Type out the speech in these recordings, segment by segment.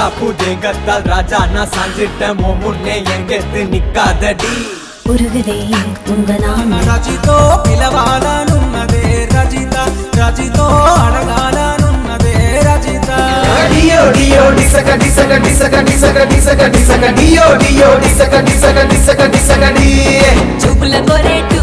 ரோஜாப்பூ தேங்கத்தால் ராஜா நான் சாஞ்சிட்டேன் உன் முன்னே எங்கெத்து நிக்காதடி உருகுதே உங்க நாம రజితో పిలవాలనున్నదే రజిత రజితో అడగాలనున్నదే రజిత డియో డియో డిసక డిసక డిసక డిసక డిసక డిసక డియో డియో డిసక డిసక డిసక డిసక డి చూపుల కొరేటు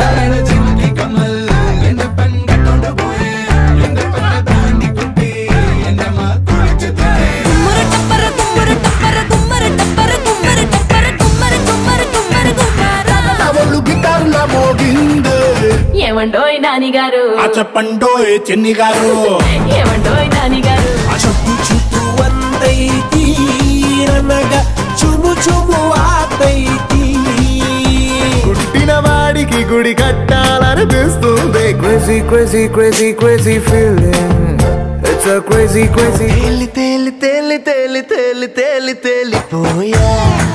కుమ్మర టప్పర కుమ్మర టప్పర కుమ్మర టప్పర కుమ్మర టప్పర కుమ్మర కుమ్మర కుమ్మర కుమ్మర వాళ్ళు గిటారులా మోగిందే ఏమండోయ్ నానిగారు ఆ చెప్పండోయ్ చెన్ని గారు ఏమండోయ్ నానిగారు ఆ చుట్టూ చుట్టూ వందైతి అనగా చుము చుము ఆతైతి పుట్టిన వాడికి గుడి కట్టాలనిపిస్తుంది crazy crazy crazy crazy feeling it's a crazy crazy తేలి తేలి తేలి తేలి తేలి తేలి తేలిపోయా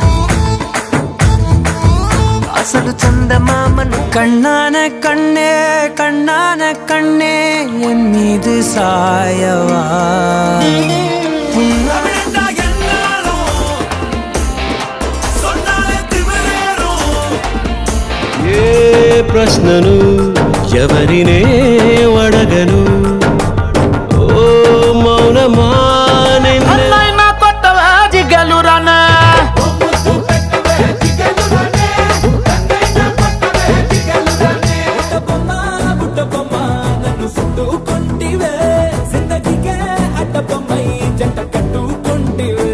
అసలు చందమామను கண்ணான கண்ணே கண்ணான கண்ணே என் மீது சாயவா ఏ ప్రశ్నను ఎవరినే అడగను ఓ మౌనమా నిన్నే కొట్టవా జిగలురానా బొమ్మ బుట్ట బొమ్మ నన్ను చుట్టుకుంటివే జిందగీకే అడ్డ బొమ్మై జంట కట్టుకుంటివే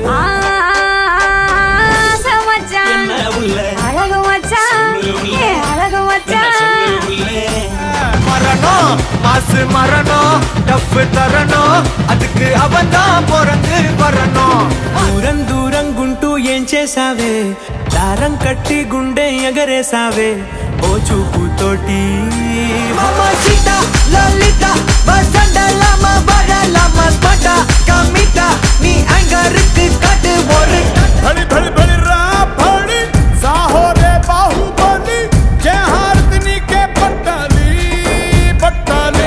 மச்சான் அழகு மச்சான் ஏ அழகு மச்சான் மரணம் மாசு மரணம் டஃப் தரணும் அதுக்கு அவன் தான் பிறந்து வரணும் దూరం దూరం గుంటూ ఏం చేసావే దారం కట్టి గుండె ఎగరేసావే ఓ చూపుతోటి Mamacita, Lolita, Basanda Lama, Bada Lama, Spata, Kamita, நீ அங்கருக்கு காட்டு ஒரு భలి భలి భలి రా భడి సాహో రే బాహుబలి జయ హారతి నీకే పట్టాలి పట్టాలి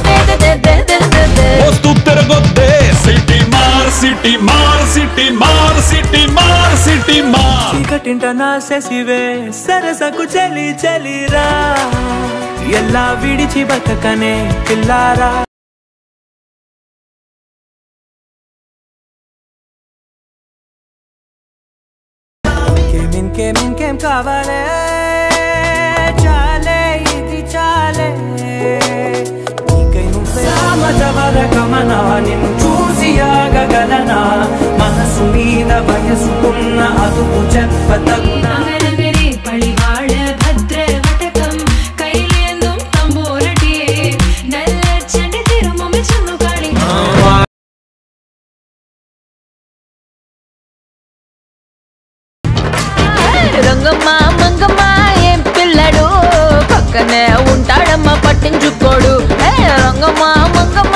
వస్తు తిరగొద్దే సిటీ మార్ సిటీ మార్ సిటీ మార్ సిటీ మార్ సిటీ మార్ చీకటింట నా శశివే సరసకు చలి చలిరా ఎలా విడిచి బతకనే పిల్లారా ఇంకేం ఇంకేం ఇంకేం కావాలే చాలే ఇది చాలే నీకై నువ్వే సమజవర గమన నిన్ను చూసి ఆగగలనా మనసు మీద వయసుకున్న అదుపు చెప్పతగునా நகரமெறி பழிவாழ பத்ர வட்டகம் கையிலேந்தும் தம்போரட்டி நல்ல சண்டை திரும்பும் சொன்னு காளி రంగమ్మ మంగమ్మ ఏం పిల్లడు పక్కనే ఉంటాడమ్మ పట్టించుకోడు ఏ రంగమ్మ మంగమ్మ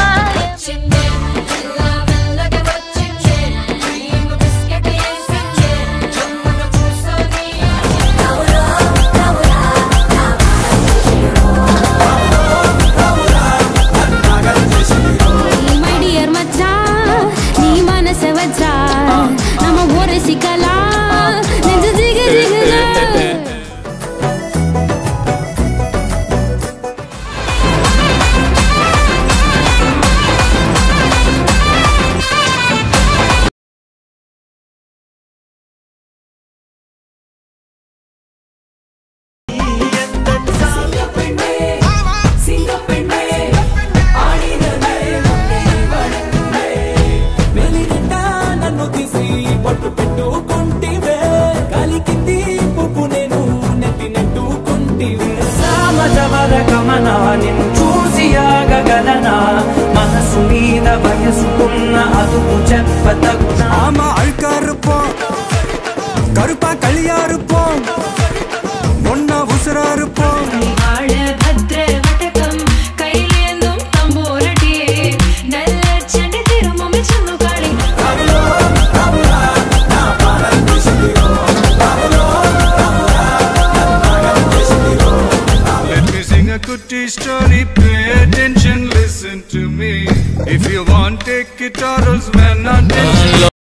మై డియర్ మచ్చా నీ మనస వచ్చా నమ్మ ఊరే సిక్కలా నిజ జిగ జిగలా వెలినిండా నన్ను తీసి పట్టు పెట్టుకుంటివే గాలి కింది పువ్వు నేను నెత్తి నెట్టుకుంటివే సామజవర గమన నిన్ను చూసి ఆగగలనా మనసు మీద వయసుకున్న అదుపు చెప్పతగునా ஆமா அழுக்கா இருப்போம் கருப்பா களியா இருப்போம் ஒன்னா உசுரா இருப்போம் வாழ பத்ர வட்டகம் கையிலேந்தும் தம்போரட்டி நல்ல சண்டை திரும்பும் சொன்னு காளி Let me sing a goody story. Pay attention, listen to me. If you want, take it or else, man, attention.